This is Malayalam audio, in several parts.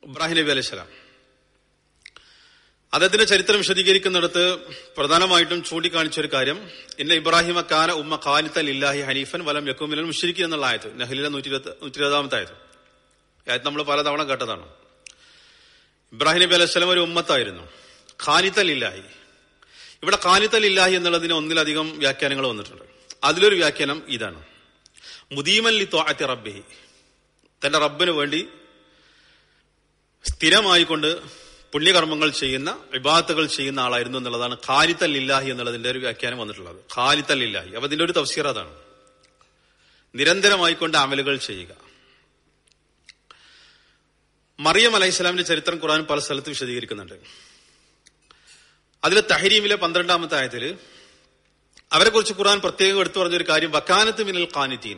ഇബ്രാഹിം നബി അലൈഹി സ്വലാം അദ്ദേഹത്തിന്റെ ചരിത്രം വിശദീകരിക്കുന്നിടത്ത് പ്രധാനമായിട്ടും ചൂണ്ടിക്കാണിച്ച ഒരു കാര്യം ഇന്ന ഇബ്രാഹിമ കാന ഉമ്മ ഖാലിത്തൻ ഇല്ലാഹി ഹനീഫൻ വലം യക്കുമിലൻ മുഷിരിക്കി എന്നുള്ള ആയത് നഹലിലെ നൂറ്റി നൂറ്റി ഇരുപതാമത്തെ ആയത് ആയത് നമ്മൾ പലതവണ കേട്ടതാണ് ഇബ്രാഹിം നബി അലൈഹി സ്വലം ഒരു ഉമ്മത്തായിരുന്നു ഖാനിത്തൽ ഇല്ലാഹി ഇവിടെ ഖാനിത്തൽ ഇല്ലാഹി എന്നുള്ളതിന് ഒന്നിലധികം വ്യാഖ്യാനങ്ങൾ വന്നിട്ടുണ്ട് അതിലൊരു വ്യാഖ്യാനം ഇതാണ് മുദീമൻ ലി തോഅത്തി റബ്ബിഹി തന്റെ റബ്ബിന് വേണ്ടി സ്ഥിരമായിക്കൊണ്ട് പുണ്യകർമ്മങ്ങൾ ചെയ്യുന്ന വിവാദത്തുകൾ ചെയ്യുന്ന ആളായിരുന്നു എന്നുള്ളതാണ് ഖാലിത്തൽ ഇല്ലാഹി എന്നുള്ളതിന്റെ ഒരു വ്യാഖ്യാനം വന്നിട്ടുള്ളത് ഖാലിത്തൽ ഇല്ലാഹി അപ്പൊ അതിന്റെ ഒരു തഫ്സീർ അതാണ് നിരന്തരമായിക്കൊണ്ട് അമലുകൾ ചെയ്യുക മറിയം അലൈഹി സ്വലാമിന്റെ ചരിത്രം ഖുറാൻ പല സ്ഥലത്ത് വിശദീകരിക്കുന്നുണ്ട് അതിൽ തഹരീമിലെ പന്ത്രണ്ടാമത്തെ ആയത്തിൽ അവരെ കുറിച്ച് ഖുറാൻ പ്രത്യേകം എടുത്തു പറഞ്ഞൊരു കാര്യം വക്കാനത്ത് മിനൽ കാനിത്തീൻ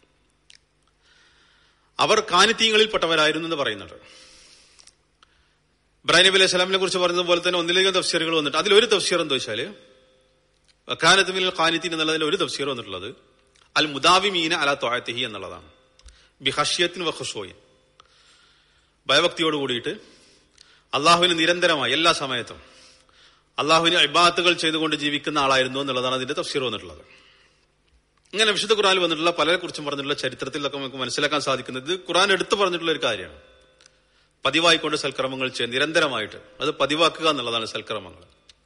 അവർ കാനിത്തീങ്ങളിൽ പെട്ടവരായിരുന്നു എന്ന് പറയുന്നുണ്ട് ഇബ്രാഹിം നബി അലൈഹി സ്വലാമിനെ കുറിച്ച് പറഞ്ഞതുപോലെ തന്നെ ഒന്നിലധികം തഫ്സീറുകൾ വന്നിട്ട് അതിലൊരു തഫ്സീർ എന്താ വെച്ചാല് വക്കാനത്ത് മിനൽ കാനിത്തീൻ എന്നുള്ളതിൽ ഒരു തഫ്സീർ വന്നിട്ടുള്ളത് അൽ മുദാവിമീന അല തൊഴത്തിഹി എന്നുള്ളതാണ് ബിഹഷ്യത്തിന് വഖുഷോയിൻ ഭയഭക്തിയോട് കൂടിയിട്ട് അള്ളാഹുവിന് നിരന്തരമായി എല്ലാ സമയത്തും അള്ളാഹുവിന് ഇബാത്തുകൾ ചെയ്തുകൊണ്ട് ജീവിക്കുന്ന ആളായിരുന്നു എന്നുള്ളതാണ് അതിന്റെ തഫ്സീർ വന്നിട്ടുള്ളത് ഇങ്ങനെ വിശുദ്ധ ഖുറാനിൽ വന്നിട്ടുള്ള പലരെ കുറിച്ചും പറഞ്ഞിട്ടുള്ള ചരിത്രത്തിലൊക്കെ നമുക്ക് മനസ്സിലാക്കാൻ സാധിക്കുന്നത് ഇത് ഖുറാൻ എടുത്തു പറഞ്ഞിട്ടുള്ള ഒരു കാര്യമാണ് പതിവായിക്കൊണ്ട് സൽക്രമങ്ങൾ ചെയ്യുക നിരന്തരമായിട്ട് അത് പതിവാക്കുക എന്നുള്ളതാണ് സൽക്രമങ്ങൾ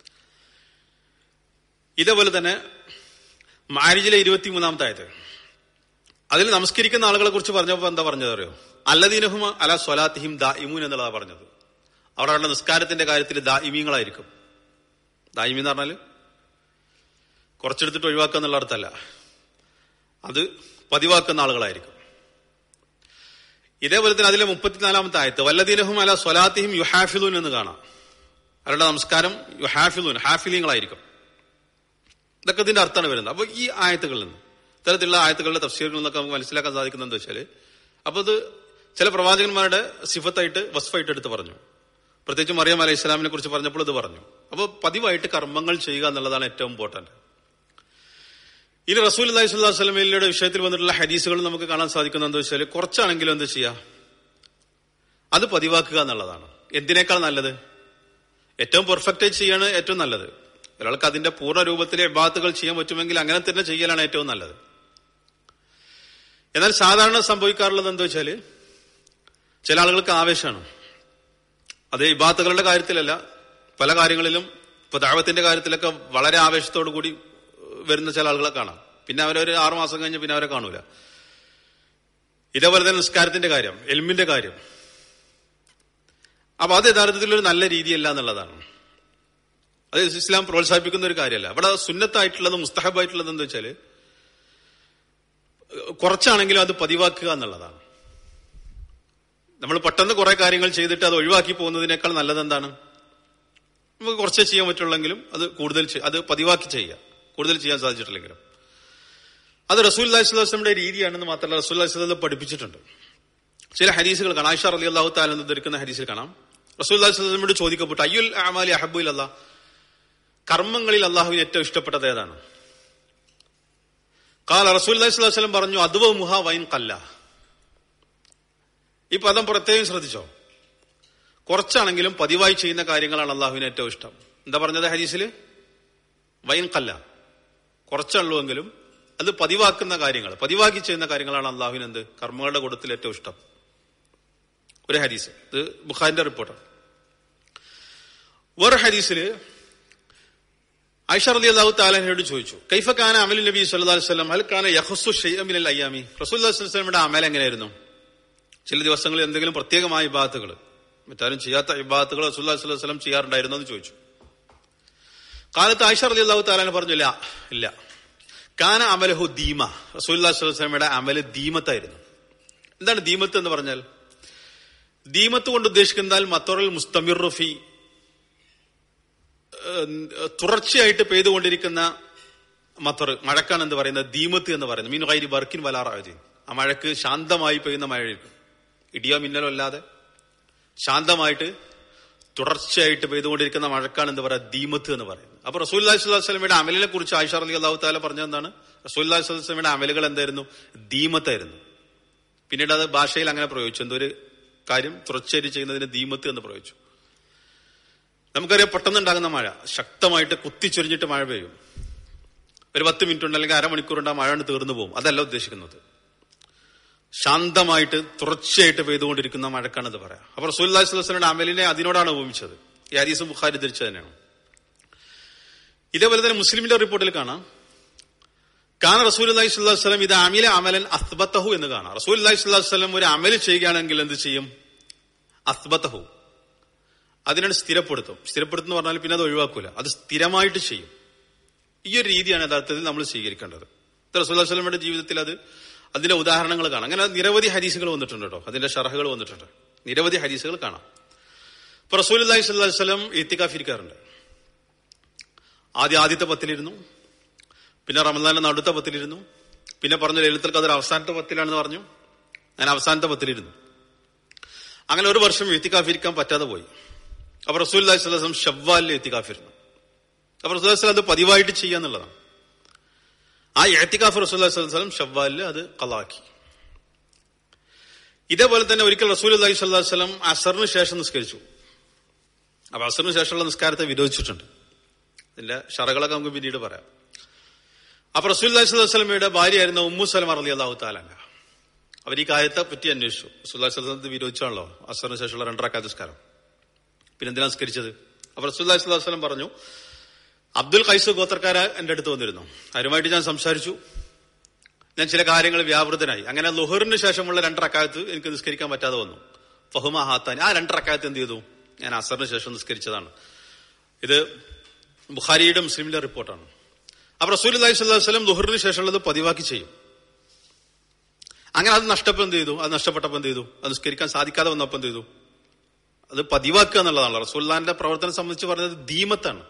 ഇതേപോലെ തന്നെ മാരിജിലെ ഇരുപത്തിമൂന്നാമത്തെ ആയത് അതിൽ നമസ്കരിക്കുന്ന ആളുകളെ കുറിച്ച് പറഞ്ഞപ്പോൾ എന്താ പറഞ്ഞത് അറിയോ അല്ലദീനഹുമ അല സ്വലാത്തിഹിം ദായിമൂൻ എന്നുള്ളതാണ് പറഞ്ഞത് അവിടെ നിസ്കാരത്തിന്റെ കാര്യത്തിൽ ദായിമീങ്ങളായിരിക്കും ദായിമി എന്ന് പറഞ്ഞാല് കുറച്ചെടുത്തിട്ട് ഒഴിവാക്കുക എന്നുള്ള അർത്ഥമല്ല അത് പതിവാക്കുന്ന ആളുകളായിരിക്കും ഇതേപോലെ തന്നെ അതിലെ മുപ്പത്തിനാലാമത്തെ ആയത്ത് വല്ലദീനഹും അല സ്വലാത്തിഹിം യുഹാഫിലൂൻ എന്ന് കാണാം അവരുടെ നമസ്കാരം യുഹാഫിലൂൻ ഹാഫിലിങ്ങളായിരിക്കും ഇതൊക്കെ ഇതിന്റെ അർത്ഥമാണ് വരുന്നത് അപ്പൊ ഈ ആയത്തുകളിൽ നിന്ന് ഇത്തരത്തിലുള്ള ആയത്തുകളുടെ തഫ്സീറുകളിൽ നിന്നൊക്കെ നമുക്ക് മനസ്സിലാക്കാൻ സാധിക്കുന്നത് എന്താ വെച്ചാല് അപ്പൊ അത് ചില പ്രവാചകന്മാരുടെ സിഫത്തായിട്ട് വസ്ഫായിട്ട് എടുത്ത് പറഞ്ഞു പ്രത്യേകിച്ച് മറിയം അലൈഹി ഇസ്ലാമിനെ കുറിച്ച് പറഞ്ഞപ്പോൾ ഇത് പറഞ്ഞു അപ്പോൾ പതിവായിട്ട് കർമ്മങ്ങൾ ചെയ്യുക എന്നുള്ളതാണ് ഏറ്റവും ഇമ്പോർട്ടന്റ് ഇനി റസൂൽ അലൈഹി സ്വല്ലാ വസ്ലമയുടെ വിഷയത്തിൽ വന്നിട്ടുള്ള ഹദീസുകൾ നമുക്ക് കാണാൻ സാധിക്കുന്നത് എന്താ വെച്ചാൽ കുറച്ചാണെങ്കിലും എന്ത് ചെയ്യുക അത് പതിവാക്കുക എന്നുള്ളതാണ് എന്തിനേക്കാൾ നല്ലത് ഏറ്റവും പെർഫെക്റ്റ് ചെയ്യാണ് ഏറ്റവും നല്ലത് ഒരാൾക്ക് അതിന്റെ പൂർണ്ണ രൂപത്തിലെ ബാത്തുകൾ ചെയ്യാൻ പറ്റുമെങ്കിൽ അങ്ങനെ തന്നെ ചെയ്യലാണ് ഏറ്റവും നല്ലത് എന്നാൽ സാധാരണ സംഭവിക്കാറുള്ളത് എന്താ വെച്ചാല് ചില ആളുകൾക്ക് ആവേശമാണ് അത് ഇബാത്തുകളുടെ കാര്യത്തിലല്ല പല കാര്യങ്ങളിലും ഇപ്പൊ ദാവത്തിന്റെ കാര്യത്തിലൊക്കെ വളരെ ആവേശത്തോടു കൂടി വരുന്ന ചില ആളുകളെ കാണാം പിന്നെ അവരൊരു ആറു മാസം കഴിഞ്ഞ് പിന്നെ അവരെ കാണൂല ഇതേപോലെ തന്നെ നിസ്കാരത്തിന്റെ കാര്യം എൽമിന്റെ കാര്യം അപ്പൊ അത് യഥാർത്ഥത്തിൽ ഒരു നല്ല രീതിയല്ല എന്നുള്ളതാണ് അത് ഇസ്ലാം പ്രോത്സാഹിപ്പിക്കുന്ന ഒരു കാര്യമല്ല അവിടെ സുന്നത്തായിട്ടുള്ളത് മുസ്തഹബായിട്ടുള്ളത് എന്താ വെച്ചാല് കുറച്ചാണെങ്കിലും അത് പതിവാക്കുക എന്നുള്ളതാണ് നമ്മൾ പെട്ടെന്ന് കുറെ കാര്യങ്ങൾ ചെയ്തിട്ട് അത് ഒഴിവാക്കി പോകുന്നതിനേക്കാൾ നല്ലത് എന്താണ് നമുക്ക് കുറച്ചേ ചെയ്യാൻ പറ്റുള്ളെങ്കിലും അത് കൂടുതൽ അത് പതിവാക്കി ചെയ്യുക കൂടുതൽ ചെയ്യാൻ സാധിച്ചിട്ടില്ലെങ്കിലും അത് റസൂൽ അള്ളാഹിസ്ലാമിന്റെ രീതിയാണെന്ന് മാത്രമല്ല റസൂൽ അള്ളാഹിസ്ലാം പഠിപ്പിച്ചിട്ടുണ്ട് ചില ഹരീസുകൾ കാണാം ആയിഷ അലി അള്ളാഹു താലെന്ന് ധരിക്കുന്ന ഹരീസിൽ കാണാം റസൂൽ അള്ളാഹിസ്ലാമിനോട് ചോദിക്കപ്പെട്ടു അയ്യുൽ അമാലി അഹബുൽ അല്ല കർമ്മങ്ങളിൽ അള്ളാഹുവിന് ഏറ്റവും ഇഷ്ടപ്പെട്ടത് ഏതാണ് കാല റസൂൽ അള്ളാഹിസ്ലാം പറഞ്ഞു അതുവ മുഹ വൈൻ കല്ല ഈ പദം പ്രത്യേകം ശ്രദ്ധിച്ചോ കുറച്ചാണെങ്കിലും പതിവായി ചെയ്യുന്ന കാര്യങ്ങളാണ് അള്ളാഹുവിന് ഏറ്റവും ഇഷ്ടം എന്താ പറഞ്ഞത് ഹരീസിൽ വൈൻ കല്ല കുറച്ചുള്ളുവെങ്കിലും അത് പതിവാക്കുന്ന കാര്യങ്ങൾ പതിവാക്കി ചെയ്യുന്ന കാര്യങ്ങളാണ് അള്ളാഹുവിന് എന്ത് കർമ്മങ്ങളുടെ കൂട്ടത്തിൽ ഏറ്റവും ഇഷ്ടം ഒരു ഹരീസ് ഇത് ബുഖാരിന്റെ റിപ്പോർട്ടാണ് വേറെ ഹരീസില് ഐഷ റലി അള്ളാഹു താലഹയോട് ചോദിച്ചു കൈഫ ഖാന അമൽ നബി സല്ലു വസ്ലം അൽ ഖാന യഹസു ഷെയ്മിൻ അയ്യാമി റസൂൽ വസ്ലമിയുടെ അമൽ എങ്ങനെയായിരുന്നു ചില ദിവസങ്ങളിൽ എന്തെങ്കിലും പ്രത്യേകമായ ഇബാത്തുകൾ മറ്റാരും ചെയ്യാത്ത ഇബാത്തുകൾ റസൂല്ലാ വസ്ലം ചെയ്യാറുണ്ടായിരുന്നു എന്ന് ചോദിച്ചു കാലത്ത് ആയിഷ റലി അള്ളാഹു താലാന് പറഞ്ഞില്ല ഇല്ല കാന അമലഹു ദീമ റസൂല്ലാ സ്വലമയുടെ അമല് ദീമത്തായിരുന്നു എന്താണ് ദീമത്ത് എന്ന് പറഞ്ഞാൽ ദീമത്ത് കൊണ്ട് ഉദ്ദേശിക്കുന്നാൽ മത്തോറൽ മുസ്തമിർ റഫി തുടർച്ചയായിട്ട് പെയ്തുകൊണ്ടിരിക്കുന്ന മത്തർ മഴക്കാണ് എന്ന് പറയുന്നത് ദീമത്ത് എന്ന് പറയുന്നത് മീൻ കൈരി ബർക്കിൻ വലാറാജി ആ മഴക്ക് ശാന്തമായി പെയ്യുന്ന മഴയായിരിക്കും ഇടിയോ മിന്നലോ അല്ലാതെ ശാന്തമായിട്ട് തുടർച്ചയായിട്ട് പെയ്തുകൊണ്ടിരിക്കുന്ന മഴക്കാണ് എന്ന് പറയാം ദീമത്ത് എന്ന് പറയുന്നത് അപ്പൊ റസൂൽ സ്വലമിയുടെ അമലിനെ കുറിച്ച് ആയിഷ അലി അള്ളാഹു താല പറഞ്ഞതെന്താണ് റസൂൽ സ്വലമിയുടെ അമലുകൾ എന്തായിരുന്നു ദീമത്തായിരുന്നു പിന്നീട് അത് ഭാഷയിൽ അങ്ങനെ പ്രയോഗിച്ചു എന്തൊരു കാര്യം തുടർച്ചയായിട്ട് ചെയ്യുന്നതിന് ദീമത്ത് എന്ന് പ്രയോഗിച്ചു നമുക്കറിയാം പെട്ടെന്നുണ്ടാകുന്ന മഴ ശക്തമായിട്ട് കുത്തിച്ചൊരിഞ്ഞിട്ട് മഴ പെയ്യും ഒരു പത്ത് മിനിറ്റ് ഉണ്ട് അല്ലെങ്കിൽ അരമണിക്കൂർ ഉണ്ട് ആ മഴ കൊണ്ട് തീർന്നു പോകും അതല്ല ഉദ്ദേശിക്കുന്നത് ശാന്തമായിട്ട് തുടർച്ചയായിട്ട് പെയ്തുകൊണ്ടിരിക്കുന്ന മഴക്കാണെന്ന് പറയാം അപ്പൊ റസൂൽ സ്വലങ്ങളുടെ അമലിനെ അതിനോടാണ് ഉപമിച്ചത് ഈ ഹദീസ് ബുഖാരി ധരിച്ചത് തന്നെയാണ് ഇതേപോലെ തന്നെ മുസ്ലിമിന്റെ റിപ്പോർട്ടിൽ കാണാം കാന റസൂൽ അള്ളഹി സ്വല്ലം ഇത് അമില അമലൻ അസ്ബത്തഹു എന്ന് കാണാം റസൂൽ അള്ളഹി സ്വല്ലം ഒരു അമൽ ചെയ്യുകയാണെങ്കിൽ എന്ത് ചെയ്യും അസ്ബത്തഹു അതിനാണ് സ്ഥിരപ്പെടുത്തും സ്ഥിരപ്പെടുത്തുന്ന പറഞ്ഞാൽ പിന്നെ അത് ഒഴിവാക്കൂല അത് സ്ഥിരമായിട്ട് ചെയ്യും ഈ ഒരു രീതിയാണ് യഥാർത്ഥത്തിൽ നമ്മൾ സ്വീകരിക്കേണ്ടത് റസൂൽ സ്വലമിന്റെ ജീവിതത്തിൽ അത് അതിന്റെ ഉദാഹരണങ്ങൾ കാണാം അങ്ങനെ നിരവധി ഹദീസുകൾ വന്നിട്ടുണ്ട് കേട്ടോ അതിന്റെ ഷറഹുകൾ വന്നിട്ടുണ്ട് നിരവധി ഹദീസുകൾ കാണാം ഇപ്പൊ റസൂൽ അള്ളഹി സ്വല്ലി സ്വലം എത്തിക്കാഫിരിക്കാറുണ്ട് ആദ്യം ആദ്യത്തെ പത്തിലിരുന്നു പിന്നെ റമദാന്റെ നടുത്ത പത്തിലിരുന്നു പിന്നെ പറഞ്ഞു ലളിതൽ കഥ അവസാനത്തെ പത്തിലാണെന്ന് പറഞ്ഞു ഞാൻ അവസാനത്തെ പത്തിലിരുന്നു അങ്ങനെ ഒരു വർഷം എത്തിക്കാഫിരിക്കാൻ പറ്റാതെ പോയി അപ്പൊ റസൂൽ അള്ളഹി സ്വലം ഷവ്വാലിൽ എത്തിക്കാഫിരുന്നു അപ്പൊ റസൂൽ സ്വലം അത് പതിവായിട്ട് ചെയ്യാന്നുള്ളതാണ് ആ എത്തിക്കാഫ് റസൂൽ സ്വലം ഷവ്വാലിൽ അത് കളാക്കി ഇതേപോലെ തന്നെ ഒരിക്കൽ റസൂൽ അള്ളഹി സ്വല്ലാ വസ്ലം അസറിന് ശേഷം നിസ്കരിച്ചു അപ്പൊ അസറിന് ശേഷമുള്ള നിസ്കാരത്തെ വിരോധിച്ചിട്ടുണ്ട് ഇതിന്റെ ഷറകളൊക്കെ നമുക്ക് പിന്നീട് പറയാം അപ്പൊ റസൂൽ അള്ളഹി സ്വലമയുടെ ഭാര്യയായിരുന്ന ഉമ്മു സലമ അലി അള്ളാഹു താലാന അവർ ഈ കാര്യത്തെ പറ്റി അന്വേഷിച്ചു റസൂൽ സ്വലത്തെ വിരോധിച്ചാണല്ലോ അസറിന് ശേഷമുള്ള രണ്ടരക്കാ നിസ്കാരം പിന്നെ എന്തിനാ നിസ്കരിച്ചത് അപ്പൊ റസൂൽ അള്ളഹി സ്വലം പറഞ്ഞു അബ്ദുൽ ഖൈസ് ഗോത്രക്കാര എന്റെ അടുത്ത് വന്നിരുന്നു അവരുമായിട്ട് ഞാൻ സംസാരിച്ചു ഞാൻ ചില കാര്യങ്ങൾ വ്യാപൃതനായി അങ്ങനെ ലുഹറിന് ശേഷമുള്ള രണ്ടറക്കാലത്ത് എനിക്ക് നിസ്കരിക്കാൻ പറ്റാതെ വന്നു ഫഹുമ ഹാത്താൻ ആ രണ്ടറക്കാലത്ത് എന്ത് ചെയ്തു ഞാൻ അസറിന് ശേഷം നിസ്കരിച്ചതാണ് ഇത് ബുഖാരിയുടെ മുസ്ലിമിന്റെ റിപ്പോർട്ടാണ് അപ്പൊ റസൂൽ അലൈഹി സ്വലം ലുഹറിന് ശേഷമുള്ളത് പതിവാക്കി ചെയ്യും അങ്ങനെ അത് നഷ്ടപ്പം എന്ത് ചെയ്തു അത് നഷ്ടപ്പെട്ടപ്പോൾ എന്ത് ചെയ്തു അത് നിസ്കരിക്കാൻ സാധിക്കാതെ വന്നപ്പോൾ എന്ത് ചെയ്തു അത് പതിവാക്കുക എന്നുള്ളതാണ് റസൂല്ലാന്റെ പ്രവർത്തനം സംബന്ധിച്ച് പറഞ്ഞത് ദീമത്താണ്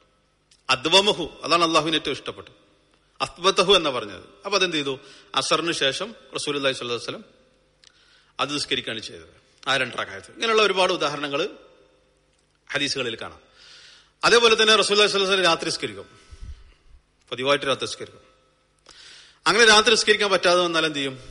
അദ്വമഹു അതാണ് അള്ളാഹുവിന് ഏറ്റവും ഇഷ്ടപ്പെട്ടത് അസ്ബത്തഹു എന്നാ പറഞ്ഞത് അപ്പൊ അതെന്ത് ചെയ്തു അസറിന് ശേഷം റസൂൽ അള്ളഹി സ്വല്ലു വസ്ലം അത് നിസ്കരിക്കുകയാണ് ചെയ്തത് ആ രണ്ടറക്കായത്ത് ഇങ്ങനെയുള്ള ഒരുപാട് ഉദാഹരണങ്ങൾ ഹദീസുകളിൽ കാണാം അതേപോലെ തന്നെ റസൂൽ അള്ളഹി സ്വലം രാത്രി നിസ്കരിക്കും പതിവായിട്ട് രാത്രി നിസ്കരിക്കും അങ്ങനെ രാത്രി നിസ്കരിക്കാൻ പറ്റാതെ വന്നാൽ എന്ത് ചെയ്യും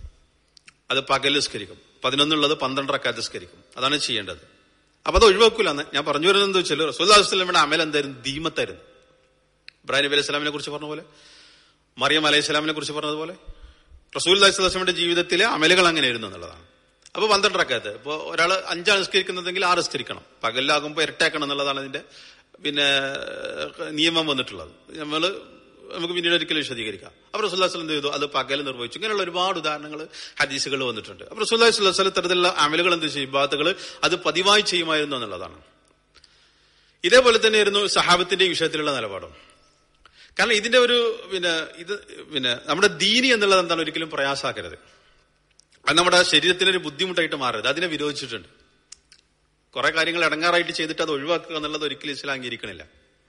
അത് പകൽ നിസ്കരിക്കും പതിനൊന്നുള്ളത് പന്ത്രണ്ടരക്കാലത്ത് നിസ്കരിക്കും അതാണ് ചെയ്യേണ്ടത് അപ്പൊ അത് ഒഴിവാക്കൂല ഞാൻ പറഞ്ഞു വരുന്നത് എന്താ വെച്ചാൽ റസൂൽ അലൈഹിസ്ലാമിയുടെ അമൽ എന്തായിരുന്നു ദീമത്തായിരുന്നു ഇബ്രാഹിം നബി അലൈഹി സ്വലാമിനെ കുറിച്ച് പറഞ്ഞ പോലെ മറിയം അലൈഹി സ്വലാമിനെ കുറിച്ച് പറഞ്ഞതുപോലെ റസൂൽ അലൈഹി സ്വലാമിന്റെ ജീവിതത്തിലെ അമലുകൾ അങ്ങനെയായിരുന്നു എന്നുള്ളതാണ് അപ്പൊ പന്ത്രണ്ടരക്കാലത്ത് ഇപ്പൊ ഒരാൾ അഞ്ചാണ് നിസ്കരിക്കുന്നതെങ്കിൽ ആറ് നിസ്കരിക്കണം പകലിലാകുമ്പോൾ ഇരട്ടാക്കണം എന്നുള്ളതാണ് അതിന്റെ പിന്നെ നിയമം വന്നിട്ടുള്ളത് നമ്മള് നമുക്ക് പിന്നീട് ഒരിക്കലും വിശദീകരിക്കാം അപ്പൊ റസൂല്ലാ സ്വലം ചെയ്തു അത് പകൽ നിർവഹിച്ചു ഇങ്ങനെയുള്ള ഒരുപാട് ഉദാഹരണങ്ങൾ ഹദീസുകൾ വന്നിട്ടുണ്ട് അപ്പൊ റസൂല്ലാ സ്വലം തരത്തിലുള്ള അമലുകൾ എന്ത് ചെയ്യും ബാത്തുകൾ അത് പതിവായി ചെയ്യുമായിരുന്നു എന്നുള്ളതാണ് ഇതേപോലെ തന്നെയായിരുന്നു സഹാബത്തിന്റെ വിഷയത്തിലുള്ള നിലപാടും കാരണം ഇതിന്റെ ഒരു പിന്നെ ഇത് പിന്നെ നമ്മുടെ ദീനി എന്നുള്ളത് എന്താണ് ഒരിക്കലും പ്രയാസാക്കരുത് അത് നമ്മുടെ ശരീരത്തിനൊരു ബുദ്ധിമുട്ടായിട്ട് മാറരുത് അതിനെ വിരോധിച്ചിട്ടുണ്ട് കുറെ കാര്യങ്ങൾ ഇടങ്ങാറായിട്ട് ചെയ്തിട്ട് അത് ഒഴിവാക്കുക എന്നുള്ളത് ഒരിക്കലും ഇസ്ലാം അംഗീകരിക്കണില്ല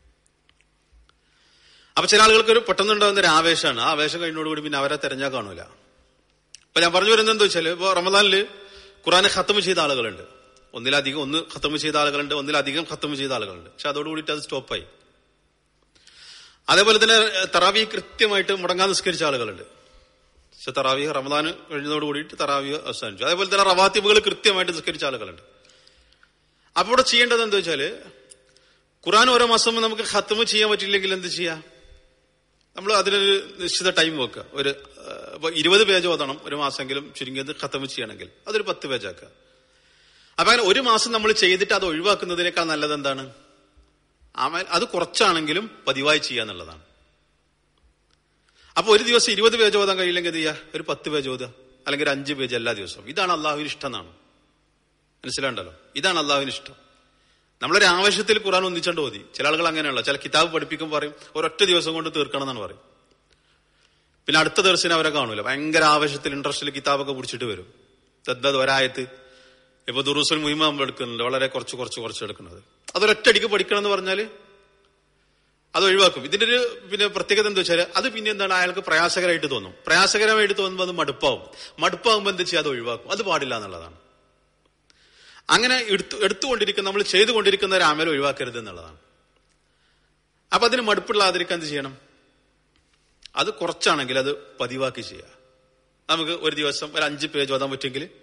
അപ്പൊ ചില ആളുകൾക്ക് ഒരു പെട്ടെന്നുണ്ടാകുന്ന ഒരു ആവേശമാണ് ആ ആവേശം കഴിഞ്ഞോടുകൂടി പിന്നെ അവരെ തെരഞ്ഞാൽ കാണൂല അപ്പൊ ഞാൻ പറഞ്ഞു വരുന്നത് എന്താ വെച്ചാല് ഇപ്പൊ റമദാനില് ഖുറാനെ ഖത്തമ് ചെയ്ത ആളുകളുണ്ട് ഒന്നിലധികം ഒന്ന് ഖത്തമ് ചെയ്ത ആളുകളുണ്ട് ഒന്നിലധികം ഖത്തമ് ചെയ്ത ആളുകളുണ്ട് പക്ഷെ അതോടുകൂടിയിട്ട് അത് സ്റ്റോപ്പായി അതേപോലെ തന്നെ തറാവി കൃത്യമായിട്ട് മുടങ്ങാൻ നിസ്കരിച്ച ആളുകളുണ്ട് പക്ഷെ തറാവി റമദാൻ കഴിഞ്ഞതോട് കൂടിയിട്ട് തറാവി അവസാനിച്ചു അതേപോലെ തന്നെ റവാത്തിബുകൾ കൃത്യമായിട്ട് നിസ്കരിച്ച ആളുകളുണ്ട് അപ്പൊ ഇവിടെ ചെയ്യേണ്ടത് എന്താ വെച്ചാല് ഖുറാൻ ഓരോ മാസം നമുക്ക് ഖത്തമ് ചെയ്യാൻ പറ്റില്ലെങ്കിൽ എന്ത് ചെയ്യാം നമ്മൾ അതിനൊരു നിശ്ചിത ടൈം വെക്കുക ഒരു ഇപ്പൊ ഇരുപത് പേജ് ഓതണം ഒരു മാസമെങ്കിലും ചുരുങ്ങിയത് ഖത്തമ് ചെയ്യണമെങ്കിൽ അതൊരു പത്ത് പേജ് ആക്കുക അപ്പൊ അങ്ങനെ ഒരു മാസം നമ്മൾ ചെയ്തിട്ട് അത് ഒഴിവാക്കുന്നതിനേക്കാൾ നല്ലത് എന്താണ് അമൽ അത് കുറച്ചാണെങ്കിലും പതിവായി ചെയ്യുക എന്നുള്ളതാണ് അപ്പൊ ഒരു ദിവസം ഇരുപത് പേജ് ഓതാൻ കഴിയില്ലെങ്കിൽ എന്ത് ചെയ്യുക ഒരു പത്ത് പേജ് ഓതുക അല്ലെങ്കിൽ ഒരു അഞ്ച് പേജ് എല്ലാ ദിവസവും ഇതാണ് അള്ളാഹുവിന് ഇഷ്ടം എന്നാണ് മനസ്സിലാണ്ടല്ലോ ഇതാണ് അള്ളാഹുവിന് ഇഷ്ടം നമ്മളൊരു ആവശ്യത്തിൽ ഖുറാൻ ഒന്നിച്ചോണ്ട് ഓതി ചില ആളുകൾ അങ്ങനെയുള്ള ചില കിതാബ് പഠിപ്പിക്കും പറയും ഒരൊറ്റ ദിവസം കൊണ്ട് തീർക്കണം എന്നാണ് പറയും പിന്നെ അടുത്ത ദിവസം അവരെ കാണൂല ഭയങ്കര ആവശ്യത്തിൽ ഇൻട്രസ്റ്റിൽ കിതാബൊക്കെ പിടിച്ചിട്ട് വരും തദ്ദത് ഒരായത്ത് ഇപ്പൊ ദുറൂസുൽ മുഹിമ നമ്മൾ എടുക്കുന്നുണ്ട് വളരെ കുറച്ച് കുറച്ച് കുറച്ച് എടുക്കുന്നത് അതൊരൊറ്റടിക്ക് പഠിക്കണം എന്ന് പറഞ്ഞാല് അത് ഒഴിവാക്കും ഇതിന്റെ ഒരു പിന്നെ പ്രത്യേകത എന്താ വെച്ചാൽ അത് പിന്നെ എന്താണ് അയാൾക്ക് പ്രയാസകരമായിട്ട് തോന്നും പ്രയാസകരമായിട്ട് തോന്നുമ്പോൾ അത് മടുപ്പാവും മടുപ്പാവുമ്പോൾ എന്താ ചെയ്യുക അത് ഒഴിവാക്കും അത് പാടില്ല എന്നുള്ളതാണ് അങ്ങനെ എടുത്തു എടുത്തുകൊണ്ടിരിക്കുന്ന നമ്മൾ ചെയ്തുകൊണ്ടിരിക്കുന്ന ഒരു അമൽ ഒഴിവാക്കരുത് എന്നുള്ളതാണ് അപ്പൊ അതിന് മടുപ്പില്ലാതിരിക്കാൻ എന്ത് ചെയ്യണം അത് കുറച്ചാണെങ്കിൽ അത് പതിവാക്കി ചെയ്യുക നമുക്ക് ഒരു ദിവസം ഒരു അഞ്ച് പേജ് ഓതാൻ പറ്റുമെങ്കിൽ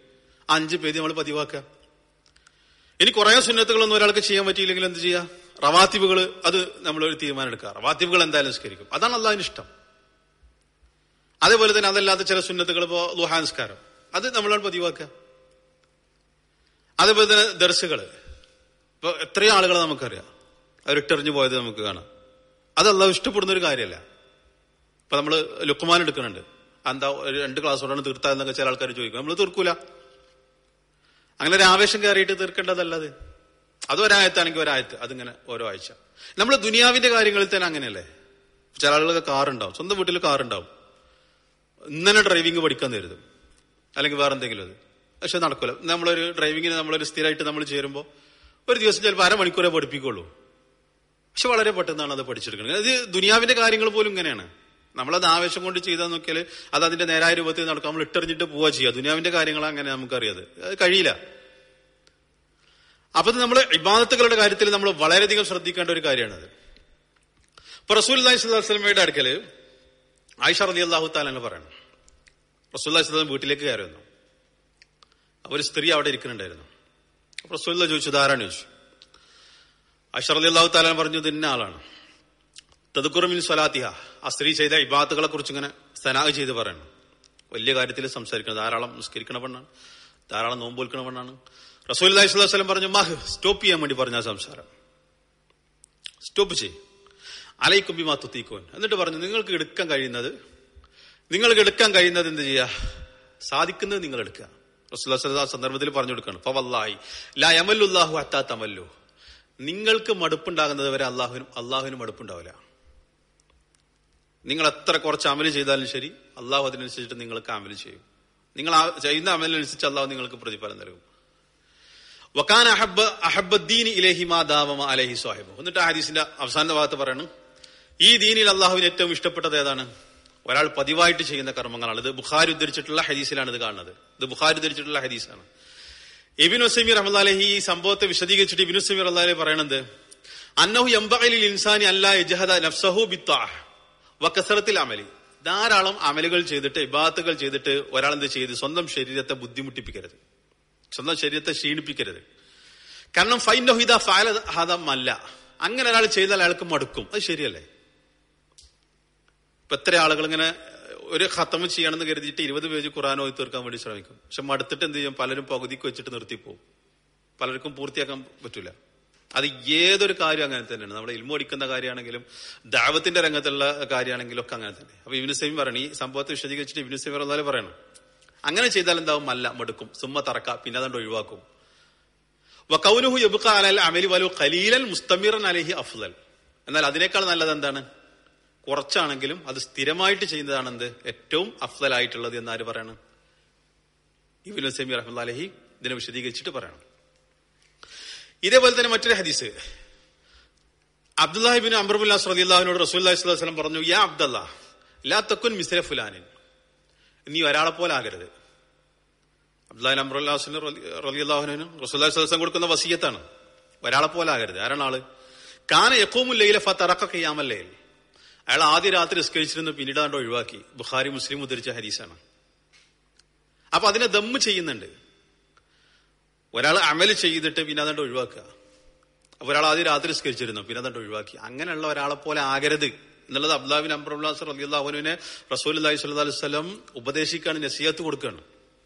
അഞ്ച് പേര് നമ്മൾ പതിവാക്കുക ഇനി കുറെ സുന്നത്തുകളൊന്നും ഒരാൾക്ക് ചെയ്യാൻ പറ്റിയില്ലെങ്കിൽ എന്ത് ചെയ്യുക റവാത്തിബുകൾ അത് നമ്മൾ ഒരു തീരുമാനം എടുക്കുക റവാത്തിബുകൾ എന്തായാലും നിസ്കരിക്കും അതാണ് അള്ളാഹിന് ഇഷ്ടം അതേപോലെ തന്നെ അതല്ലാത്ത ചില സുന്നത്തുകൾ ഇപ്പോ ലുഹാൻസ്കാരം അത് നമ്മളാണ് പതിവാക്കുക അതേപോലെ തന്നെ ദർശകൾ ഇപ്പൊ എത്രയോ ആളുകളെ നമുക്കറിയാം അവരിട്ടെറിഞ്ഞു പോയത് നമുക്ക് കാണാം അത് അള്ളാഹ് ഇഷ്ടപ്പെടുന്ന ഒരു കാര്യമല്ല ഇപ്പൊ നമ്മള് ലുക്കുമാൻ എടുക്കുന്നുണ്ട് എന്താ ഒരു രണ്ട് ക്ലാസ് കൊണ്ടാണ് തീർത്താ എന്നൊക്കെ ചില ആൾക്കാർ ചോദിക്കും നമ്മൾ തീർക്കൂല അങ്ങനെ ഒരു ആവേശം കയറിയിട്ട് തീർക്കേണ്ടതല്ല അത് അത് ഒരായത്താണെങ്കിൽ ഒരായത്ത് അതിങ്ങനെ ഓരോ ആഴ്ച നമ്മൾ ദുനിയാവിന്റെ കാര്യങ്ങളിൽ തന്നെ അങ്ങനെയല്ലേ ചില ആളുകൾക്ക് കാറുണ്ടാവും സ്വന്തം വീട്ടിൽ കാറുണ്ടാവും ഇന്നലെ ഡ്രൈവിംഗ് പഠിക്കാൻ കരുതും അല്ലെങ്കിൽ വേറെ എന്തെങ്കിലും അത് പക്ഷെ നടക്കൂല നമ്മളൊരു ഡ്രൈവിങ്ങിന് നമ്മളൊരു സ്ഥിരമായിട്ട് നമ്മൾ ചേരുമ്പോൾ ഒരു ദിവസം ചിലപ്പോൾ അരമണിക്കൂറേ പഠിപ്പിക്കുള്ളൂ പക്ഷെ വളരെ പെട്ടെന്നാണ് അത് പഠിച്ചെടുക്കുന്നത് അത് ദുനിയാവിന്റെ കാര്യങ്ങൾ പോലും ഇങ്ങനെയാണ് നമ്മളത് ആവേശം കൊണ്ട് ചെയ്താൽ നോക്കിയാൽ അത് അതിന്റെ നേരായ രൂപത്തിൽ നടക്കും നമ്മൾ ഇട്ടെറിഞ്ഞിട്ട് പോവുക ചെയ്യുക ദുനിയാവിന്റെ കാര്യങ്ങൾ അങ്ങനെ നമുക്കറിയാത് അത് കഴിയില്ല അപ്പൊ നമ്മൾ ഇബാദത്തുകളുടെ കാര്യത്തിൽ നമ്മൾ വളരെയധികം ശ്രദ്ധിക്കേണ്ട ഒരു കാര്യമാണത് ഇപ്പൊ റസൂൽ അലൈഹി സ്വലമയുടെ അടുക്കല് ആയിഷ റലി അള്ളാഹു താലങ്ങ് പറയണം റസൂൽ അലൈഹി സ്വലം വീട്ടിലേക്ക് കയറി വന്നു അപ്പൊ ഒരു സ്ത്രീ അവിടെ ഇരിക്കുന്നുണ്ടായിരുന്നു അപ്പൊ റസൂൽ ചോദിച്ചു ഇതാരാണ് ചോദിച്ചു ആയിഷ റലി അള്ളാഹു താലാൻ പറഞ്ഞു ഇത് ഇന്ന ആളാണ് തതുക്കുറമിൻ സ്വലാത്തിഹ ആ സ്ത്രീ ചെയ്ത ഇബാത്തുകളെ കുറിച്ച് ഇങ്ങനെ സനാഹ് ചെയ്ത് പറയണം വലിയ കാര്യത്തിൽ സംസാരിക്കണം ധാരാളം നിസ്കരിക്കണ പെണ്ണാണ് ധാരാളം നോമ്പ് വിൽക്കണ പെണ്ണാണ് റസൂൽ അലൈഹി സ്വലം പറഞ്ഞു മഹ് സ്റ്റോപ്പ് ചെയ്യാൻ വേണ്ടി പറഞ്ഞ ആ സംസാരം സ്റ്റോപ്പ് ചെയ്യും അലൈക്കും മാത്തുത്തീക്കോൻ എന്നിട്ട് പറഞ്ഞു നിങ്ങൾക്ക് എടുക്കാൻ കഴിയുന്നത് നിങ്ങൾക്ക് എടുക്കാൻ കഴിയുന്നത് എന്ത് ചെയ്യുക സാധിക്കുന്നത് നിങ്ങൾ എടുക്കുക റസൂൽ ആ സന്ദർഭത്തിൽ പറഞ്ഞു കൊടുക്കുകയാണ് ഇപ്പൊ വല്ലായി ലാ യമല്ലുല്ലാഹു അത്താ തമല്ലു നിങ്ങൾക്ക് മടുപ്പുണ്ടാകുന്നത് വരെ അള്ളാഹുവിനും അള്ളാഹുവിനും മടുപ്പുണ്ടാവില്ല നിങ്ങൾ എത്ര കുറച്ച് അമല് ചെയ്താലും ശരി അള്ളാഹു അതിനനുസരിച്ചിട്ട് നിങ്ങൾക്ക് അമല് ചെയ്യും നിങ്ങൾ ആ ചെയ്യുന്ന അമലിനനുസരിച്ച് അള്ളാഹു നിങ്ങൾക്ക് പ്രതിഫലം നൽകും വക്കാൻ അഹബ് അഹബദ്ദീൻ ഇലഹി മാ ദാവമ അലഹി സ്വാഹിബ് എന്നിട്ട് ആ ഹദീസിന്റെ അവസാന ഭാഗത്ത് പറയണം ഈ ദീനിൽ അള്ളാഹുവിന് ഏറ്റവും ഇഷ്ടപ്പെട്ടത് ഏതാണ് ഒരാൾ പതിവായിട്ട് ചെയ്യുന്ന കർമ്മങ്ങളാണ് ഇത് ബുഖാരി ഉദ്ധരിച്ചിട്ടുള്ള ഹദീസിലാണ് ഇത് കാണുന്നത് ഇത് ബുഖാരി ഉദ്ധരിച്ചിട്ടുള്ള ഹദീസാണ് ഇബിൻ ഉസൈമി റഹ്മദാലഹി ഈ സംഭവത്തെ വിശദീകരിച്ചിട്ട് ഇബിൻ ഉസൈമി റഹ്ലാലി പറയണത് അന്നഹു എംബലിൽ ഇൻസാനി അല്ല ഇജഹദ നഫ്സഹു ബിത്താഹ് വക്കസറത്തിൽ അമലി ധാരാളം അമലുകൾ ചെയ്തിട്ട് ഇബാത്തുകൾ ചെയ്തിട്ട് ഒരാൾ എന്ത് ചെയ്ത് സ്വന്തം ശരീരത്തെ ബുദ്ധിമുട്ടിപ്പിക്കരുത് സ്വന്തം ശരീരത്തെ ക്ഷീണിപ്പിക്കരുത് കാരണം ഫൈനഹിത ഫാലഹതമല്ല അങ്ങനെ ഒരാൾ ചെയ്താൽ അയാൾക്ക് മടുക്കും അത് ശരിയല്ലേ ഇപ്പൊ എത്ര ആളുകൾ ഇങ്ങനെ ഒരു ഖത്തമ് ചെയ്യണമെന്ന് കരുതിയിട്ട് ഇരുപത് പേജ് ഖുറാൻ ഓതി തീർക്കാൻ വേണ്ടി ശ്രമിക്കും പക്ഷെ മടുത്തിട്ട് എന്ത് ചെയ്യും പലരും പകുതിക്ക് വെച്ചിട്ട് നിർത്തിപ്പോവും പലർക്കും പൂർത്തിയാക്കാൻ പറ്റൂല അത് ഏതൊരു കാര്യം അങ്ങനെ തന്നെയാണ് നമ്മുടെ ഇൽമു അടിക്കുന്ന കാര്യമാണെങ്കിലും ദാവത്തിന്റെ രംഗത്തുള്ള കാര്യമാണെങ്കിലും ഒക്കെ അങ്ങനെ തന്നെ അപ്പൊ ഇബിനു സൈം പറയണം ഈ സംഭവത്തെ വിശദീകരിച്ചിട്ട് ഇബിനു സൈം പറഞ്ഞാലും പറയണം അങ്ങനെ ചെയ്താൽ എന്താവും അല്ല മടുക്കും സുമ്മ തറക്ക പിന്നെ അതുകൊണ്ട് ഒഴിവാക്കും വക്കൗനുഹു യബുക്ക അലൽ അമലി വലു ഖലീലൻ മുസ്തമിറൻ അലഹി അഫ്ദൽ എന്നാൽ അതിനേക്കാൾ നല്ലത് എന്താണ് കുറച്ചാണെങ്കിലും അത് സ്ഥിരമായിട്ട് ചെയ്യുന്നതാണ് എന്ത് ഏറ്റവും അഫ്ദലായിട്ടുള്ളത് എന്ന് ആര് പറയണം ഇബിൻ സമി റഹ്മ അലഹി ഇതിനെ വിശദീകരിച്ചിട്ട് പറയണം ഇതേപോലെ തന്നെ മറ്റൊരു ഹദീസ് അബ്ദുല്ലാഹിബിൻ അംബർബുല്ലാസ് റലിള്ളാഹിനോട് റസൂല്ലി സ്വലം പറഞ്ഞു യാ അബ്ദല്ല ലാ തക്കുൻ മിസ്ര ഫുലാനിൻ നീ ഒരാളെ പോലെ ആകരുത് അബ്ദുല്ലാഹിൻ അംബറുല്ലാസിന് റലിള്ളാഹുനും റസൂല്ലി സ്വലം കൊടുക്കുന്ന വസീയത്താണ് ഒരാളെ പോലെ ആകരുത് ആരാണ് ആള് കാന യക്കോമുല്ലയിലെ ഫത്തറക്ക കയ്യാമല്ലേ അയാൾ ആദ്യ രാത്രി നിസ്കരിച്ചിരുന്നു പിന്നീട് അതുകൊണ്ട് ഒഴിവാക്കി ബുഖാരി മുസ്ലിം ഉദ്ധരിച്ച ഹരീസാണ് അപ്പൊ അതിനെ ദമ്മ് ചെയ്യുന്നുണ്ട് ഒരാൾ അമല് ചെയ്തിട്ട് പിന്നെ അതുകൊണ്ട് ഒഴിവാക്കുക അപ്പൊ ഒരാൾ ആദ്യം രാത്രി നിസ്കരിച്ചിരുന്നു പിന്നെ അതുകൊണ്ട് ഒഴിവാക്കി അങ്ങനെയുള്ള ഒരാളെ പോലെ ആകരുത് എന്നുള്ളത് അബ്ദാബിൻ അംബ്രഹ്ലാസ് റലിയുള്ളവനുവിനെ റസൂൽ അലൈഹി സ്വല്ലാ വസ്ലം ഉപദേശിക്കാണ് നസീഹത്ത് കൊടുക്കുകയാണ്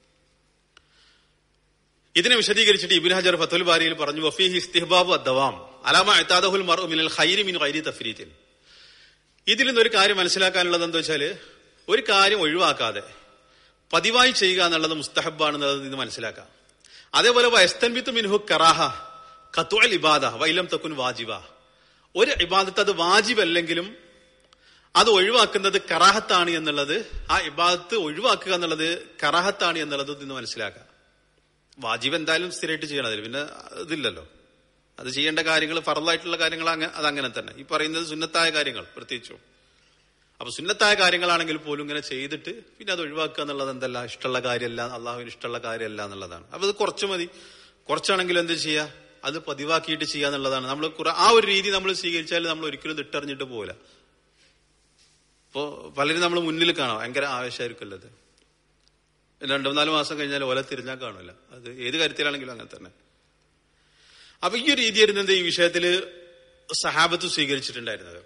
ഇതിനെ വിശദീകരിച്ചിട്ട് ഇബിൻ ഹജർ ഫത്തുൽ ബാരിയിൽ പറഞ്ഞു വഫീഹി ഇസ്തിഹബാബു അദ്ദവാം അലാമ അത്താദഹുൽ മർ മിനൽ ഖൈരി മിൻ ഖൈരി തഫരീത്തിൻ ഇതിൽ നിന്നൊരു കാര്യം മനസ്സിലാക്കാനുള്ളത് എന്താ വെച്ചാല് ഒരു കാര്യം ഒഴിവാക്കാതെ പതിവായി ചെയ്യുക എന്നുള്ളത് മുസ്തഹബാണെന്നുള്ളത് ഇത് മനസ്സിലാക്കാം അതേപോലെ വയസ്തൻബിത്ത് മിൻഹു കറാഹ ഖത്തുഅൽ ഇബാദ വൈലം തക്കുൻ വാജിബ ഒരു ഇബാദത്ത് അത് വാജിബല്ലെങ്കിലും അത് ഒഴിവാക്കുന്നത് കറാഹത്താണ് എന്നുള്ളത് ആ ഇബാദത്ത് ഒഴിവാക്കുക എന്നുള്ളത് കറാഹത്താണ് എന്നുള്ളത് ഇന്ന് മനസ്സിലാക്കാം വാജിബ് എന്തായാലും സ്ഥിരമായിട്ട് ചെയ്യണം അതിൽ പിന്നെ ഇതില്ലല്ലോ അത് ചെയ്യേണ്ട കാര്യങ്ങൾ ഫറലായിട്ടുള്ള കാര്യങ്ങൾ അത് അങ്ങനെ തന്നെ ഈ പറയുന്നത് സുന്നത്തായ കാര്യങ്ങൾ പ്രത്യേകിച്ചും അപ്പൊ സുന്നത്തായ കാര്യങ്ങളാണെങ്കിൽ പോലും ഇങ്ങനെ ചെയ്തിട്ട് പിന്നെ അത് ഒഴിവാക്കുക എന്നുള്ളത് എന്തല്ല ഇഷ്ടമുള്ള കാര്യമല്ല അള്ളാഹുവിന് ഇഷ്ടമുള്ള കാര്യമല്ല എന്നുള്ളതാണ് അപ്പൊ അത് കുറച്ച് മതി കുറച്ചാണെങ്കിലും എന്ത് ചെയ്യുക അത് പതിവാക്കിയിട്ട് ചെയ്യുക എന്നുള്ളതാണ് നമ്മൾ കുറെ ആ ഒരു രീതി നമ്മൾ സ്വീകരിച്ചാൽ നമ്മൾ ഒരിക്കലും ഇട്ടറിഞ്ഞിട്ട് പോകില്ല ഇപ്പോ പലരും നമ്മൾ മുന്നിൽ കാണാം ഭയങ്കര ആവേശമായിരിക്കുമല്ലോ അത് രണ്ടു നാല് മാസം കഴിഞ്ഞാൽ ഓല തിരിഞ്ഞാൽ കാണില്ല അത് ഏത് കാര്യത്തിലാണെങ്കിലും അങ്ങനെ തന്നെ അപ്പൊ ഈ ഒരു രീതിയായിരുന്നു എന്ത് ഈ വിഷയത്തില് സഹാബത്ത് സ്വീകരിച്ചിട്ടുണ്ടായിരുന്നത്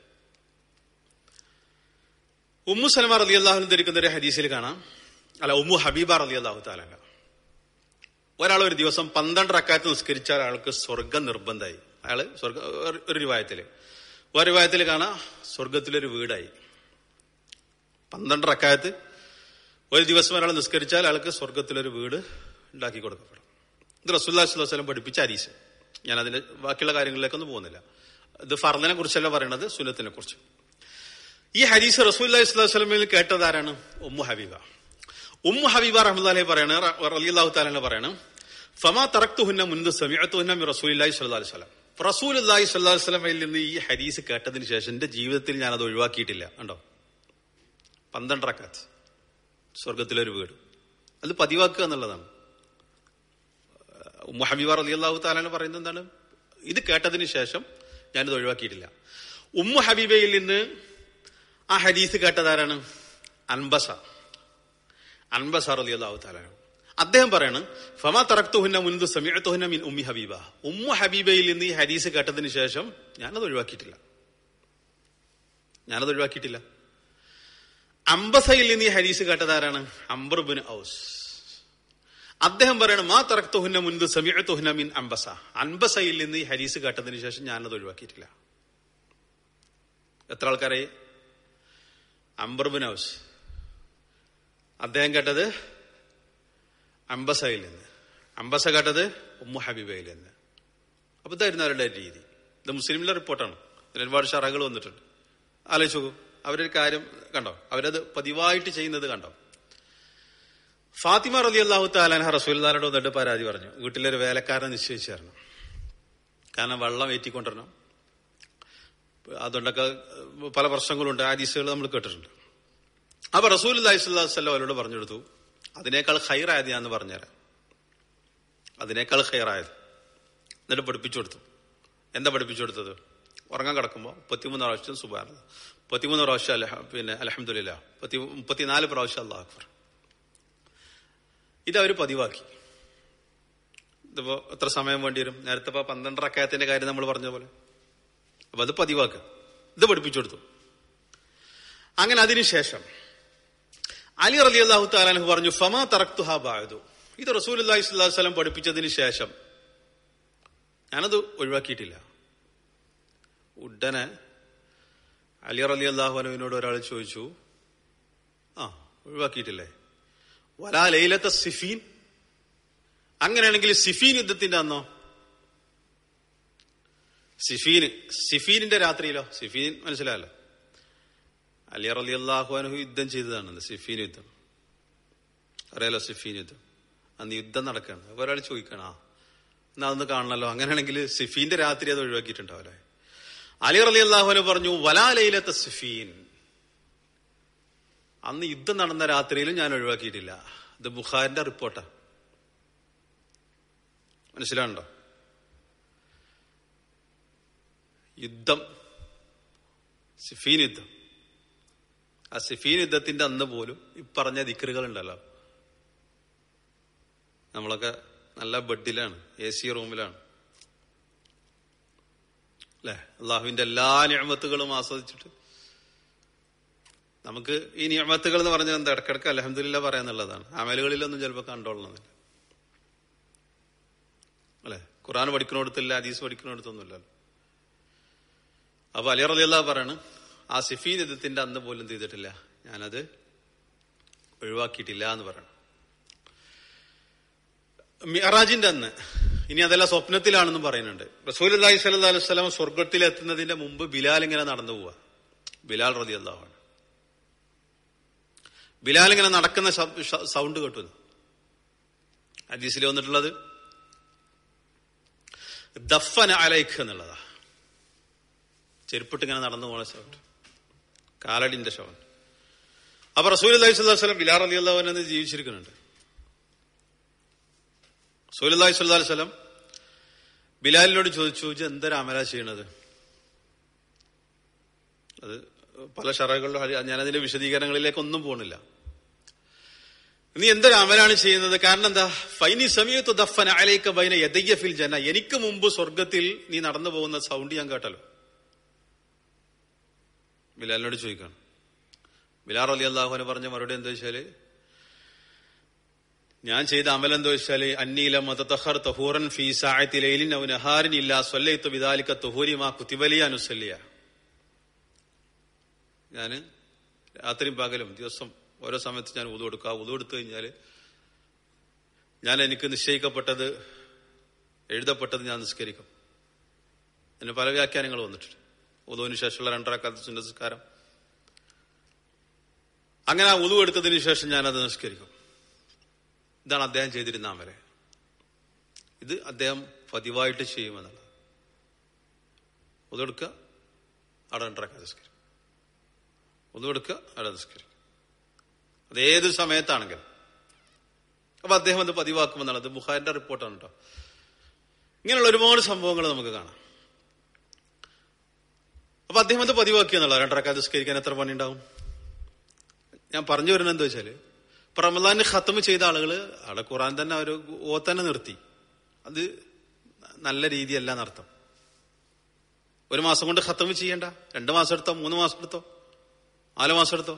ഉമ്മു സലമ റലി അള്ളാഹു ധരിക്കുന്ന ഒരു ഹദീസിൽ കാണാം അല്ല ഉമ്മു ഹബീബ റലി അള്ളാഹു താലങ്ക ഒരാൾ ഒരു ദിവസം പന്ത്രണ്ട് റക്കാത്ത് നിസ്കരിച്ചാൽ അയാൾക്ക് സ്വർഗം നിർബന്ധമായി അയാള് സ്വർഗ ഒരു- ഒരു രൂപായത്തില് ഒരു രൂപായത്തിൽ കാണാം സ്വർഗത്തിലൊരു വീടായി പന്ത്രണ്ട് റക്കായത്ത് ഒരു ദിവസം ഒരാൾ നിസ്കരിച്ചാൽ അയാൾക്ക് സ്വർഗത്തിലൊരു വീട് ഉണ്ടാക്കി കൊടുക്കപ്പെടും ഇത് റസൂല്ലാ വസ്ലം പഠിപ്പിച്ച അരീസ് ഞാൻ അതിന്റെ ബാക്കിയുള്ള കാര്യങ്ങളിലേക്കൊന്നും പോകുന്നില്ല ഇത് ഫർദിനെ കുറിച്ചല്ല പറയണത് സുനത്തിനെ കുറിച്ച് ഈ ഹരീസ് റസൂല്ലാ വസ്ലമിൽ കേട്ടതാരാണ് ഉമ്മു ഹബീബ ഉമ്മു ഹബീബ റഹ്മദ് പറയണ റലിയാഹു താല പറയണ ഫമാ തറക്തുഹുന്ന മുൻപ് സമയത്തുഹുന്ന റസൂലി സ്വല്ലാ വസ്ലം റസൂൽ അള്ളാഹി സ്വല്ലാ വസ്ലമയിൽ നിന്ന് ഈ ഹരീസ് കേട്ടതിന് ശേഷം എന്റെ ജീവിതത്തിൽ ഞാൻ അത് ഒഴിവാക്കിയിട്ടില്ല കണ്ടോ പന്ത്രണ്ട് റക്കാത്ത് സ്വർഗത്തിലൊരു വീട് അത് പതിവാക്കുക എന്നുള്ളതാണ് ഉമ്മു ഹബീബ റലി അള്ളാഹു താലാണ് പറയുന്നത് എന്താണ് ഇത് കേട്ടതിന് ശേഷം ഞാനിത് ഒഴിവാക്കിയിട്ടില്ല ഉമ്മു ഹബീബയിൽ നിന്ന് ആ ഹദീസ് കേട്ടതാരാണ് അൻബസ അൻബസ റലി അള്ളാഹു താലാണ് അദ്ദേഹം പറയാണ് ഫമാ തറക്തുഹുന്ന മുൻപ് സമയത്തുഹുന്ന മിൻ ഉമ്മി ഹബീബ ഉമ്മു ഹബീബയിൽ നിന്ന് ഈ ഹദീസ് കേട്ടതിന് ശേഷം ഞാനത് ഒഴിവാക്കിയിട്ടില്ല ഞാനത് ഒഴിവാക്കിയിട്ടില്ല അംബസയിൽ നിന്ന് ഈ ഹദീസ് കേട്ടതാരാണ് അംബർബിൻ ഔസ് അദ്ദേഹം പറയണം മാ തറക്തുഹുന്ന മുൻപ് സമയത്തുഹുന്ന മിൻ അംബസ അൻബസയിൽ നിന്ന് ഈ ഹദീസ് കേട്ടതിന് ശേഷം ഞാനത് ഒഴിവാക്കിയിട്ടില്ല എത്ര ആൾക്കാരായി അംബർബിൻ ഔസ് അദ്ദേഹം കേട്ടത് അംബസയിൽ നിന്ന് അംബസ കേട്ടത് ഉമ്മു ഹബീബയിൽ നിന്ന് അപ്പൊ ഇതായിരുന്നു അവരുടെ രീതി ഇത് മുസ്ലിമിലെ റിപ്പോർട്ടാണ് ഇതിൽ ഒരുപാട് ഷറകൾ വന്നിട്ടുണ്ട് ആലോചിച്ച് നോക്കൂ അവരൊരു കാര്യം കണ്ടോ അവരത് പതിവായിട്ട് ചെയ്യുന്നത് കണ്ടോ ഫാത്തിമ റലി അള്ളാഹു താലാൻഹ റസൂൽദാനോട് വന്നിട്ട് പരാതി പറഞ്ഞു വീട്ടിലൊരു വേലക്കാരനെ നിശ്ചയിച്ചു തരണം കാരണം വെള്ളം ഏറ്റിക്കൊണ്ടിരണം അതുകൊണ്ടൊക്കെ പല പ്രശ്നങ്ങളുണ്ട് ആദീസുകൾ നമ്മൾ കേട്ടിട്ടുണ്ട് അപ്പൊ റസൂൽ അല്ലാഹി സ്വല്ലാ വല്ലം അവരോട് പറഞ്ഞു കൊടുത്തു അതിനേക്കാൾ ഹൈറായത് ഞാൻ പറഞ്ഞുതരാം അതിനേക്കാൾ ഹൈറായത് എന്നിട്ട് പഠിപ്പിച്ചു കൊടുത്തു എന്താ പഠിപ്പിച്ചു കൊടുത്തത് ഉറങ്ങാൻ കിടക്കുമ്പോൾ മുപ്പത്തിമൂന്ന് പ്രാവശ്യം സുബാന മുപ്പത്തിമൂന്ന് പ്രാവശ്യം അലഹ പിന്നെ അലഹമുല്ല മുപ്പത്തി മുപ്പത്തിനാല് പ്രാവശ്യം അള്ളാഹ് അക്ബർ ഇത് അവർ പതിവാക്കി ഇതിപ്പോ എത്ര സമയം വേണ്ടി വരും നേരത്തെ ഇപ്പൊ പന്ത്രണ്ടര അക്കായത്തിന്റെ കാര്യം നമ്മൾ പറഞ്ഞ പോലെ അപ്പൊ അത് പതിവാക്കുക ഇത് പഠിപ്പിച്ചു കൊടുത്തു അങ്ങനെ അതിനുശേഷം അലി റലി അള്ളാഹു താലാൻഹു പറഞ്ഞു ഫമാ തറക്തു ഹാബായതു ഇത് റസൂൽ അള്ളാഹി സ്വല്ലാഹു വസ്ലം പഠിപ്പിച്ചതിന് ശേഷം ഞാനത് ഒഴിവാക്കിയിട്ടില്ല ഉടനെ അലി റലി അള്ളാഹു അനുവിനോട് ഒരാൾ ചോദിച്ചു ആ ഒഴിവാക്കിയിട്ടില്ലേ വലാ ലൈലത്തെ സിഫീൻ അങ്ങനെയാണെങ്കിൽ സിഫീൻ യുദ്ധത്തിന്റെ അന്നോ സിഫീൻ സിഫീനിന്റെ രാത്രിയിലോ സിഫീൻ മനസ്സിലായല്ലോ അലി റലി അള്ളാഹു അനുഹു യുദ്ധം ചെയ്തതാണ് സിഫീൻ യുദ്ധം അറിയാലോ സിഫീൻ യുദ്ധം അന്ന് യുദ്ധം നടക്കുകയാണ് അപ്പൊ ഒരാൾ ചോദിക്കണം ആ എന്നാ അതൊന്ന് കാണണല്ലോ അങ്ങനെയാണെങ്കിൽ സിഫീന്റെ രാത്രി അത് ഒഴിവാക്കിയിട്ടുണ്ടാവല്ലേ അലി റലി അള്ളാഹുന് പറഞ്ഞു വലാലയിലത്തെ സിഫീൻ അന്ന് യുദ്ധം നടന്ന രാത്രിയിലും ഞാൻ ഒഴിവാക്കിയിട്ടില്ല ഇത് ബുഖാരിന്റെ റിപ്പോർട്ടാ മനസ്സിലാണ്ടോ യുദ്ധം സിഫീൻ യുദ്ധം ആ സിഫീൻ യുദ്ധത്തിന്റെ അന്ന് പോലും ഈ പറഞ്ഞ ദിക്കറുകൾ ഉണ്ടല്ലോ നമ്മളൊക്കെ നല്ല ബെഡിലാണ് എ സി റൂമിലാണ് അല്ലെ അള്ളാഹുവിന്റെ എല്ലാ ഞാമത്തുകളും ആസ്വദിച്ചിട്ട് നമുക്ക് ഈ നിയമത്തുകൾ എന്ന് പറഞ്ഞാൽ എന്താ ഇടക്കിടക്ക് അലഹമില്ല പറയാന്നുള്ളതാണ് അമലുകളിലൊന്നും ചിലപ്പോൾ കണ്ടോളണമെന്നില്ല അല്ലെ ഖുറാൻ പഠിക്കണോടത്തില്ല ഹദീസ് പഠിക്കണോടത്തൊന്നുമില്ലല്ലോ അപ്പൊ അലി റലിയല്ല പറയാണ് ആ സിഫീൻ യുദ്ധത്തിന്റെ അന്ന് പോലും ചെയ്തിട്ടില്ല ഞാനത് ഒഴിവാക്കിയിട്ടില്ല എന്ന് പറയണം മിഹറാജിന്റെ അന്ന് ഇനി അതെല്ലാം സ്വപ്നത്തിലാണെന്ന് പറയുന്നുണ്ട് റസൂൽ അള്ളാഹി സ്വല്ലാ അലൈഹി സ്വലം സ്വർഗത്തിലെത്തുന്നതിന്റെ മുമ്പ് ബിലാൽ ഇങ്ങനെ നടന്നു പോവാ ബിലാൽ റതി അള്ളാഹുമാണ് ബിലാൽ ഇങ്ങനെ നടക്കുന്ന സൗണ്ട് കേട്ടു ഹദീസിൽ വന്നിട്ടുള്ളത് ദഫന അലൈഖ് എന്നുള്ളതാ ചെരുപ്പിട്ട് ഇങ്ങനെ നടന്നു പോണ സൗണ്ട് കാലടിന്റെ ശവൻ അപ്പൊ റസൂൽ അലൈഹി സ്വലം ബിലാർ അലി അള്ളാഹുവിനെ ജീവിച്ചിരിക്കുന്നുണ്ട് റസൂൽ അലൈഹി സ്വല്ലാ വല്ലം ബിലാലിനോട് ചോദിച്ചു ഇത് എന്തൊരു അമല ചെയ്യണത് അത് പല ഷറകളിലും ഞാനതിന്റെ വിശദീകരണങ്ങളിലേക്കൊന്നും പോണില്ല നീ എന്തൊരു അമലാണ് ചെയ്യുന്നത് കാരണം എന്താ ഫൈനി സമയത്ത് ദഫന അലൈക്ക ബൈന യദയ്യ ഫിൽ ജന എനിക്ക് മുമ്പ് സ്വർഗത്തിൽ നീ നടന്നു പോകുന്ന സൗണ്ട് ഞാൻ കേട്ടല്ലോ ബിലാലിനോട് ചോദിക്കണം ബിലാർ അലി അള്ളാഹുനെ പറഞ്ഞ മറുപടി എന്താ വെച്ചാല് ഞാൻ ചെയ്ത അമൽ എന്താ വെച്ചാല് അന്നീല മതഹർ തഹൂറൻ ഫീ സായത്തി ലൈലിൻ അവ നഹാരിൻ ഇല്ല സ്വല്ലയിത്ത് വിദാലിക്ക തുഹൂരി മാ കുത്തിബലിയ അനുസല്ലിയ ഞാന് രാത്രിയും പകലും ദിവസം ഓരോ സമയത്ത് ഞാൻ ഉതു കൊടുക്കുക ഉതു എടുത്തു കഴിഞ്ഞാല് ഞാൻ എനിക്ക് നിശ്ചയിക്കപ്പെട്ടത് എഴുതപ്പെട്ടത് ഞാൻ നിസ്കരിക്കും അതിന് പല വ്യാഖ്യാനങ്ങൾ വന്നിട്ടുണ്ട് ഉതുവിന് ശേഷമുള്ള രണ്ടരക്കാലത്ത് സുന്നസ്കാരം അങ്ങനെ ആ ഉതു എടുത്തതിന് ശേഷം ഞാനത് നിസ്കരിക്കും ഇതാണ് അദ്ദേഹം ചെയ്തിരുന്ന അമലെ ഇത് അദ്ദേഹം പതിവായിട്ട് ചെയ്യുമെന്നുള്ളത് ഉതെടുക്കുക അവിടെ രണ്ടരക്കാലത്ത് നിസ്കരിക്കും ഉതെടുക്കുക അവിടെ നിസ്കരിക്കും അത് ഏത് സമയത്താണെങ്കിലും അപ്പൊ അദ്ദേഹം അത് പതിവാക്കുമെന്നുള്ളത് ബുഹാരിന്റെ റിപ്പോർട്ടാണ് കേട്ടോ ഇങ്ങനെയുള്ള ഒരുപാട് സംഭവങ്ങൾ നമുക്ക് കാണാം അപ്പൊ അദ്ദേഹം അത് പതിവാക്കി എന്നുള്ള രണ്ടരക്കാലത്ത് നിസ്കരിക്കാൻ എത്ര പണി ഉണ്ടാവും ഞാൻ പറഞ്ഞു വരുന്നത് എന്താ വെച്ചാല് ഇപ്പൊ റമദാന് ഖത്തം ചെയ്ത ആളുകള് അവിടെ ഖുറാൻ തന്നെ ഒരു ഓ തന്നെ നിർത്തി അത് നല്ല രീതിയല്ല എന്നർത്ഥം ഒരു മാസം കൊണ്ട് ഖത്തം ചെയ്യണ്ട രണ്ടു മാസം എടുത്തോ മൂന്ന് മാസം എടുത്തോ നാല് മാസം എടുത്തോ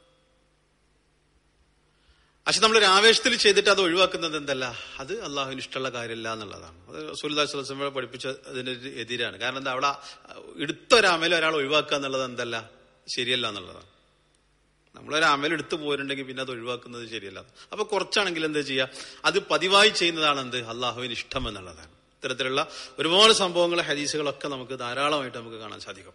പക്ഷെ നമ്മൾ ഒരു ആവേശത്തിൽ ചെയ്തിട്ട് അത് ഒഴിവാക്കുന്നത് എന്തല്ല അത് അള്ളാഹുവിന് ഇഷ്ടമുള്ള കാര്യമില്ല എന്നുള്ളതാണ് അത് സുൽദാസ്ലമ പഠിപ്പിച്ച അതിന് എതിരാണ് കാരണം എന്താ അവിടെ എടുത്തൊരമല ഒരാൾ ഒഴിവാക്കുക എന്നുള്ളത് എന്തല്ല ശരിയല്ല എന്നുള്ളതാണ് നമ്മളൊരു അമൽ എടുത്തു പോരുണ്ടെങ്കിൽ പിന്നെ അത് ഒഴിവാക്കുന്നത് ശരിയല്ല അപ്പൊ കുറച്ചാണെങ്കിൽ എന്താ ചെയ്യുക അത് പതിവായി ചെയ്യുന്നതാണ് എന്ത് അള്ളാഹുവിന് ഇഷ്ടം എന്നുള്ളതാണ് ഇത്തരത്തിലുള്ള ഒരുപാട് സംഭവങ്ങൾ ഹദീസുകളൊക്കെ നമുക്ക് ധാരാളമായിട്ട് നമുക്ക് കാണാൻ സാധിക്കും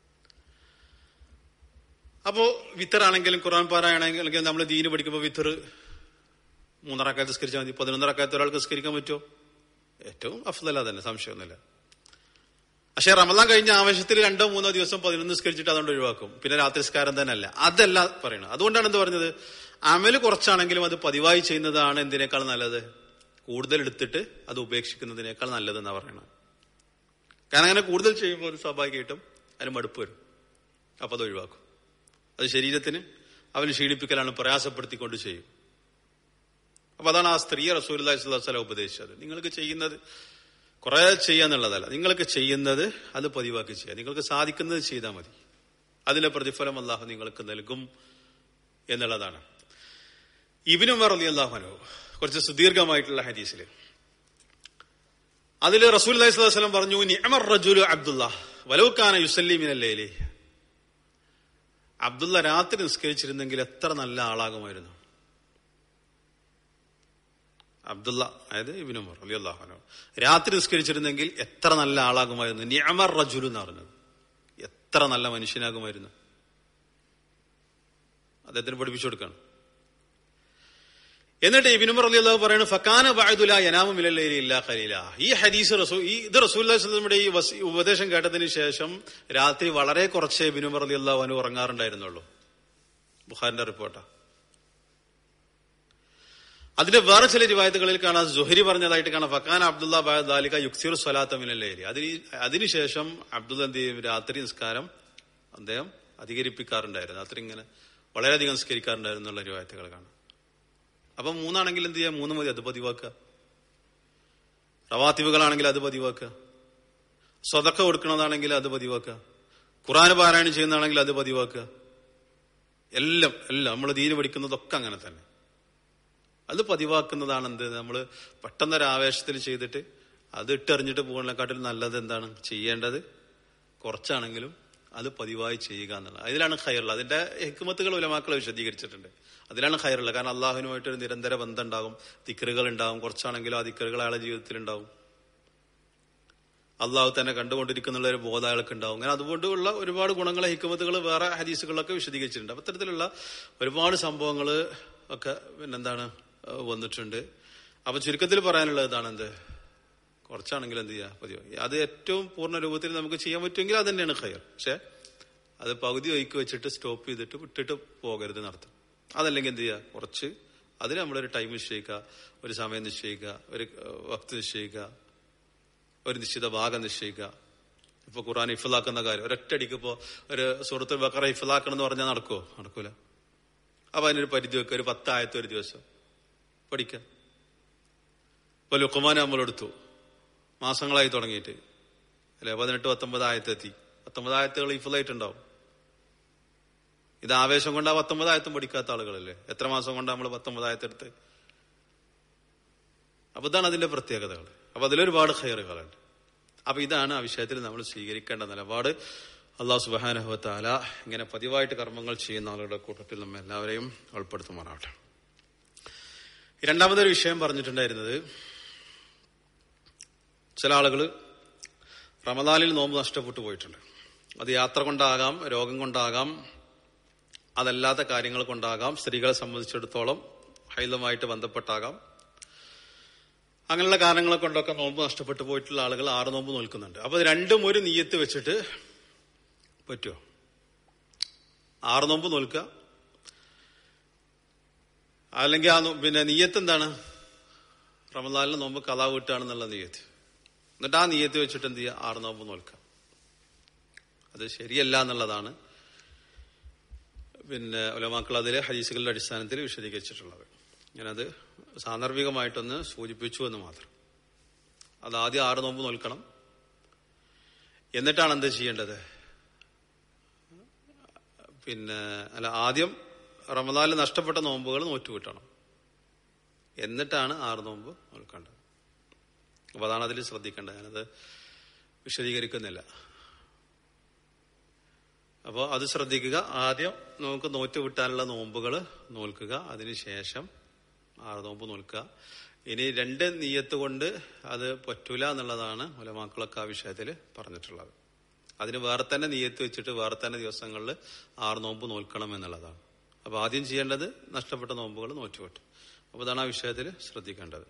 അപ്പോ വിത്തറാണെങ്കിലും ഖുറാൻ പാരായണമെങ്കിലും നമ്മൾ ദീന് പഠിക്കുമ്പോൾ വിത്തർ മൂന്നറക്കാലത്ത് സ്കരിച്ചാൽ മതി പതിനൊന്നറക്കാലത്ത് ഒരാൾക്ക് സ്കരിക്കാൻ പറ്റുമോ ഏറ്റവും അഫ്ദല തന്നെ സംശയമൊന്നുമില്ല പക്ഷെ റമദാൻ കഴിഞ്ഞ ആവശ്യത്തിൽ രണ്ടോ മൂന്നോ ദിവസം പതിനൊന്ന് സ്കരിച്ചിട്ട് അതുകൊണ്ട് ഒഴിവാക്കും പിന്നെ രാത്രി സ്കാരം തന്നെ അല്ല അതല്ല പറയണത് അതുകൊണ്ടാണ് എന്ത് പറഞ്ഞത് അമല് കുറച്ചാണെങ്കിലും അത് പതിവായി ചെയ്യുന്നതാണ് എന്തിനേക്കാൾ നല്ലത് കൂടുതൽ എടുത്തിട്ട് അത് ഉപേക്ഷിക്കുന്നതിനേക്കാൾ നല്ലതെന്നാണ് പറയണത് കാരണം അങ്ങനെ കൂടുതൽ ചെയ്യുമ്പോൾ ഒരു സ്വാഭാവികമായിട്ടും അതിന് മടുപ്പ് വരും അപ്പൊ അത് ഒഴിവാക്കും അത് ശരീരത്തിന് അവന് ക്ഷീണിപ്പിക്കലാണ് പ്രയാസപ്പെടുത്തിക്കൊണ്ട് ചെയ്യും അപ്പൊ അതാണ് ആ സ്ത്രീ റസൂൽ സ്വലം ഉപദേശിച്ചത് നിങ്ങൾക്ക് ചെയ്യുന്നത് കുറെ ചെയ്യാന്നുള്ളതല്ല നിങ്ങൾക്ക് ചെയ്യുന്നത് അത് പതിവാക്കി ചെയ്യുക നിങ്ങൾക്ക് സാധിക്കുന്നത് ചെയ്താൽ മതി അതിന്റെ പ്രതിഫലം അള്ളാഹു നിങ്ങൾക്ക് നൽകും എന്നുള്ളതാണ് ഇബിനും അലി അള്ളാഹുനോ കുറച്ച് സുദീർഘമായിട്ടുള്ള ഹദീസിൽ അതിൽ റസൂൽ അലൈഹി സ്വലം പറഞ്ഞു നിഅമർ റജുലു അബ്ദുല്ല വലൗക്കാന യുസല്ലിമിനല്ലേ അബ്ദുള്ള രാത്രി നിസ്കരിച്ചിരുന്നെങ്കിൽ എത്ര നല്ല ആളാകുമായിരുന്നു അബ്ദുള്ള അതായത് ഇബിനുമർ അലി അള്ളാഹുനോ രാത്രി നിസ്കരിച്ചിരുന്നെങ്കിൽ എത്ര നല്ല ആളാകുമായിരുന്നു നിയമർ റജുലു എന്ന് പറഞ്ഞത് എത്ര നല്ല മനുഷ്യനാകുമായിരുന്നു അദ്ദേഹത്തിന് പഠിപ്പിച്ചു കൊടുക്കാണ് എന്നിട്ട് ഇബിനുമർ അലി അള്ളാഹു പറയുന്നത് ഫക്കാന ബായുല യനാമില്ല ഖലീല ഈ ഹദീസ് റസൂ ഈ ഇത് റസൂല്ലാസ്ലമിയുടെ ഈ ഉപദേശം കേട്ടതിന് ശേഷം രാത്രി വളരെ കുറച്ചേ ഇബിനുമർ അലി അള്ളാഹു അനു ഉറങ്ങാറുണ്ടായിരുന്നുള്ളൂ ബുഖാരിന്റെ റിപ്പോർട്ടാ അതിന്റെ വേറെ ചില രൂപായത്തുകളിൽ കാണാം ജുഹരി പറഞ്ഞതായിട്ട് കാണാം ഫക്കാൻ അബ്ദുള്ള ബാലിക യുക്സിർ സ്വലാത്തമിനല്ലേരി അതിന് അതിനുശേഷം അബ്ദുള്ള എന്ത് ചെയ്യും രാത്രി നിസ്കാരം അദ്ദേഹം അധികരിപ്പിക്കാറുണ്ടായിരുന്നു രാത്രി ഇങ്ങനെ വളരെയധികം നിസ്കരിക്കാറുണ്ടായിരുന്നു എന്നുള്ള രൂപായത്തുകൾ കാണാം അപ്പൊ മൂന്നാണെങ്കിൽ എന്ത് ചെയ്യാം മൂന്ന് മതി അത് പതിവാക്കുക റവാത്തിവുകളാണെങ്കിൽ അത് പതിവാക്കുക സ്വതക്ക കൊടുക്കണതാണെങ്കിൽ അത് പതിവാക്കുക ഖുറാൻ പാരായണം ചെയ്യുന്നതാണെങ്കിൽ അത് പതിവാക്കുക എല്ലാം എല്ലാം നമ്മൾ ദീന് പഠിക്കുന്നതൊക്കെ അങ്ങനെ തന്നെ അത് പതിവാക്കുന്നതാണ് എന്ത് നമ്മൾ പെട്ടെന്നൊരു ആവേശത്തിൽ ചെയ്തിട്ട് അത് ഇട്ടെറിഞ്ഞിട്ട് പോകുന്നതിനെക്കാട്ടിൽ നല്ലത് എന്താണ് ചെയ്യേണ്ടത് കുറച്ചാണെങ്കിലും അത് പതിവായി ചെയ്യുക എന്നുള്ളത് അതിലാണ് ഖയറുള്ളത് അതിന്റെ ഹെക്കുമത്തുകൾ ഉലമാക്കളെ വിശദീകരിച്ചിട്ടുണ്ട് അതിലാണ് ഖയറുള്ളത് കാരണം അള്ളാഹുനുമായിട്ട് ഒരു നിരന്തര ബന്ധം ഉണ്ടാകും ദിക്കറുകൾ ഉണ്ടാകും കുറച്ചാണെങ്കിലും ആ ദിക്കറുകൾ അയാളുടെ ജീവിതത്തിൽ ഉണ്ടാവും അള്ളാഹു തന്നെ കണ്ടുകൊണ്ടിരിക്കുന്നുള്ള ഒരു ബോധം അയാൾക്ക് ഉണ്ടാവും അങ്ങനെ അതുകൊണ്ടുള്ള ഒരുപാട് ഗുണങ്ങൾ ഹിക്കുമത്തുകൾ വേറെ ഹദീസുകളിലൊക്കെ വിശദീകരിച്ചിട്ടുണ്ട് അപ്പൊ അത്തരത്തിലുള്ള ഒരുപാട് സംഭവങ്ങൾ ഒക്കെ പിന്നെന്താണ് വന്നിട്ടുണ്ട് അപ്പൊ ചുരുക്കത്തിൽ പറയാനുള്ളത് ഇതാണ് എന്ത് കുറച്ചാണെങ്കിൽ എന്ത് ചെയ്യുക പതിവ് അത് ഏറ്റവും പൂർണ്ണ രൂപത്തിൽ നമുക്ക് ചെയ്യാൻ പറ്റുമെങ്കിൽ അത് തന്നെയാണ് ഖയർ പക്ഷെ അത് പകുതി ഒഴുക്കി വെച്ചിട്ട് സ്റ്റോപ്പ് ചെയ്തിട്ട് വിട്ടിട്ട് പോകരുത് നടത്തും അതല്ലെങ്കിൽ എന്ത് ചെയ്യുക കുറച്ച് അതിന് നമ്മളൊരു ടൈം നിശ്ചയിക്കുക ഒരു സമയം നിശ്ചയിക്കുക ഒരു വക്ത് നിശ്ചയിക്കുക ഒരു നിശ്ചിത ഭാഗം നിശ്ചയിക്കുക ഇപ്പൊ ഖുറാൻ ഇഫലാക്കുന്ന കാര്യം ഒരൊറ്റടിക്ക് ഇപ്പോ ഒരു സുഹൃത്ത് ബക്കറ ഇഫലാക്കണം എന്ന് പറഞ്ഞാൽ നടക്കുമോ നടക്കൂല അപ്പൊ അതിനൊരു പരിധി വെക്കുക ഒരു പത്തായത്ത് ഒരു ദിവസം പഠിക്കുക ഇപ്പൊ ലുക്കുമാൻ നമ്മളെടുത്തു മാസങ്ങളായി തുടങ്ങിയിട്ട് അല്ലെ പതിനെട്ട് പത്തൊമ്പത് ആയത്തെത്തി പത്തൊമ്പത് ആയത്തുകൾ ഇഫുള്ളായിട്ടുണ്ടാവും ഇത് ആവേശം കൊണ്ട് ആ പത്തൊമ്പത് ആയത്തും പഠിക്കാത്ത ആളുകളല്ലേ എത്ര മാസം കൊണ്ട് നമ്മൾ പത്തൊമ്പത് ആയത്തെടുത്ത് അപ്പൊ ഇതാണ് അതിന്റെ പ്രത്യേകതകൾ അപ്പൊ അതിലൊരുപാട് ഹെയറുകളുണ്ട് അപ്പൊ ഇതാണ് ആ വിഷയത്തിൽ നമ്മൾ സ്വീകരിക്കേണ്ട നിലപാട് അള്ളാഹു സുബാനഹുത്താല ഇങ്ങനെ പതിവായിട്ട് കർമ്മങ്ങൾ ചെയ്യുന്ന ആളുകളുടെ കൂട്ടത്തിൽ നമ്മെ എല്ലാവരെയും ഉൾപ്പെടുത്തുമാറാവട്ടെ രണ്ടാമതൊരു വിഷയം പറഞ്ഞിട്ടുണ്ടായിരുന്നത് ചില ആളുകൾ റമദാനിൽ നോമ്പ് നഷ്ടപ്പെട്ടു പോയിട്ടുണ്ട് അത് യാത്ര കൊണ്ടാകാം രോഗം കൊണ്ടാകാം അതല്ലാത്ത കാര്യങ്ങൾ കൊണ്ടാകാം സ്ത്രീകളെ സംബന്ധിച്ചിടത്തോളം ഹൈലമായിട്ട് ബന്ധപ്പെട്ടാകാം അങ്ങനെയുള്ള കാരണങ്ങളെ കൊണ്ടൊക്കെ നോമ്പ് നഷ്ടപ്പെട്ടു പോയിട്ടുള്ള ആളുകൾ ആറ് നോമ്പ് നോൽക്കുന്നുണ്ട് അപ്പൊ ഇത് രണ്ടും ഒരു നീയത്ത് വെച്ചിട്ട് പറ്റുമോ ആറ് നോമ്പ് നോൽക്കുക അല്ലെങ്കിൽ ആ നോ- പിന്നെ നീയത്ത് എന്താണ് റമദാനിലെ നോമ്പ് കഥാ വീട്ടാണെന്നുള്ള നീയത്ത് എന്നിട്ട് ആ നീയത്ത് വെച്ചിട്ട് എന്ത് ചെയ്യുക ആറ് നോമ്പ് നോൽക്കുക അത് ശരിയല്ല എന്നുള്ളതാണ് പിന്നെ ഉലമാക്കൾ അതിലെ ഹദീസുകളുടെ അടിസ്ഥാനത്തിൽ വിശദീകരിച്ചിട്ടുള്ളത് ഞാനത് സാന്ദർഭികമായിട്ടൊന്ന് സൂചിപ്പിച്ചു എന്ന് മാത്രം അത് ആദ്യം ആറ് നോമ്പ് നോൽക്കണം എന്നിട്ടാണ് എന്ത് ചെയ്യേണ്ടത് പിന്നെ അല്ല ആദ്യം റമദാനിൽ നഷ്ടപ്പെട്ട നോമ്പുകൾ നോറ്റു കിട്ടണം എന്നിട്ടാണ് ആറ് നോമ്പ് നോൽക്കേണ്ടത് അപ്പൊ അതാണ് അതിൽ ശ്രദ്ധിക്കേണ്ടത് ഞാനത് വിശദീകരിക്കുന്നില്ല അപ്പോൾ അത് ശ്രദ്ധിക്കുക ആദ്യം നമുക്ക് നോറ്റ് വിട്ടാനുള്ള നോമ്പുകൾ നോൽക്കുക അതിനുശേഷം ആറ് നോമ്പ് നോൽക്കുക ഇനി രണ്ട് നീയത്ത് കൊണ്ട് അത് പറ്റൂല എന്നുള്ളതാണ് ഉലമാക്കളൊക്കെ ആ വിഷയത്തിൽ പറഞ്ഞിട്ടുള്ളത് അതിന് വേറെ തന്നെ നീയത്ത് വെച്ചിട്ട് വേറെ തന്നെ ദിവസങ്ങളിൽ ആറ് നോമ്പ് നോൽക്കണം എന്നുള്ളതാണ് അപ്പൊ ആദ്യം ചെയ്യേണ്ടത് നഷ്ടപ്പെട്ട നോമ്പുകൾ നോറ്റുവിട്ടു അപ്പൊ അതാണ് ആ വിഷയത്തിൽ ശ്രദ്ധിക്കേണ്ടത്